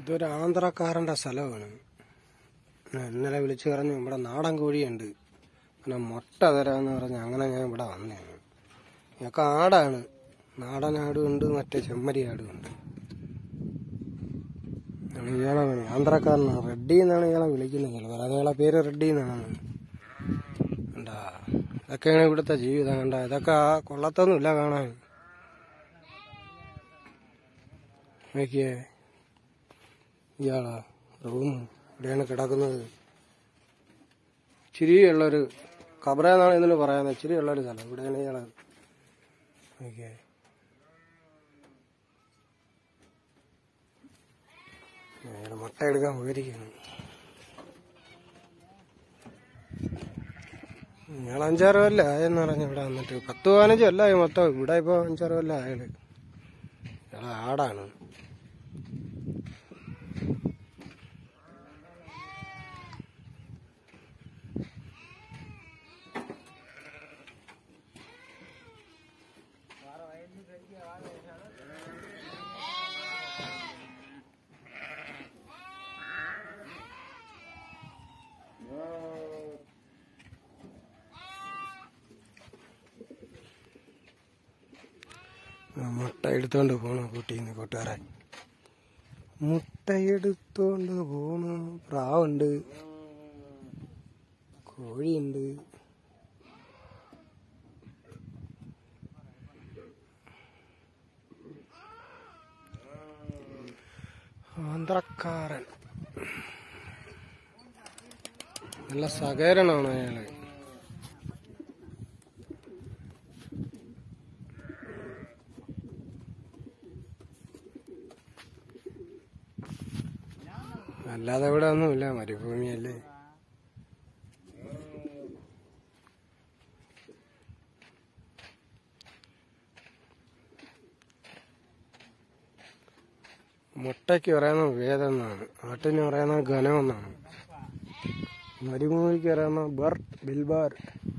ഇതൊരു ആന്ധ്രക്കാരൻ്റെ സ്ഥലമാണ് ഞാൻ ഇന്നലെ വിളിച്ചു പറഞ്ഞു ഇവിടെ നാടൻ കോഴിയുണ്ട് പിന്നെ മുട്ട തരാമെന്ന് പറഞ്ഞ് അങ്ങനെ ഞാൻ ഇവിടെ വന്നതാണ് ഇതൊക്കെ ആടാണ് നാടൻ ആടും ഉണ്ട് മറ്റേ ചെമ്മരി ആടും ഉണ്ട് ആണ് ഇയാളെ പണി ആന്ധ്രക്കാരനാണ് റെഡ്ഡി എന്നാണ് ഇയാളെ വിളിക്കുന്നത് ചിലപ്പോൾ അത് ഇയാളെ പേര് റെഡ്ഡി എന്നാണ് കണ്ടാ ഇതൊക്കെയാണ് ഇവിടുത്തെ ജീവിതം കണ്ട ഇതൊക്കെ ആ കൊള്ളത്തൊന്നുമില്ല കാണാൻ നോക്കിയേ ഇയാളാ റൂം ഇവിടെയാണ് കിടക്കുന്നത് ഇച്ചിരിയുള്ളൊരു കബറേന്നാണ് ഇതിന് പറയാൻ ഇച്ചിരിയുള്ളൊരു സ്ഥലം ഇവിടെയാണ് ഇയാള് ഓക്കെ അയാൾ മുട്ട എടുക്കാൻ പോയിരിക്കുന്നു ഇയാൾ അഞ്ചാറ് കൊല്ലം ആയെന്ന് പറഞ്ഞു ഇവിടെ വന്നിട്ട് പത്ത് പതിനഞ്ച് കൊല്ലമായി മൊത്തം ഇവിടെ ഇപ്പൊ അഞ്ചാറ് കൊല്ലം അയാള് ഇയാളെ ആടാണ് ആ, മുട്ട എടുത്തോണ്ട് പോണു കൂട്ടിന്ന് കൂട്ടുകാരൻ മുട്ട എടുത്തോണ്ട് പോണു പ്രാവുണ്ട് കോഴിയുണ്ട് ആന്ധ്രക്കാരൻ നല്ല സഹകരണമാണ് അയാള് അല്ലാതെ ഇവിടെ ഒന്നുമില്ല മരുഭൂമിയല്ലേ മുട്ടയ്ക്ക് പറയുന്ന വേദം എന്നാണ് ആട്ടിന് പറയുന്ന ഘനം എന്നാണ് മരുഭൂമിക്ക് പറയുന്ന ബർ ബിൽബാർ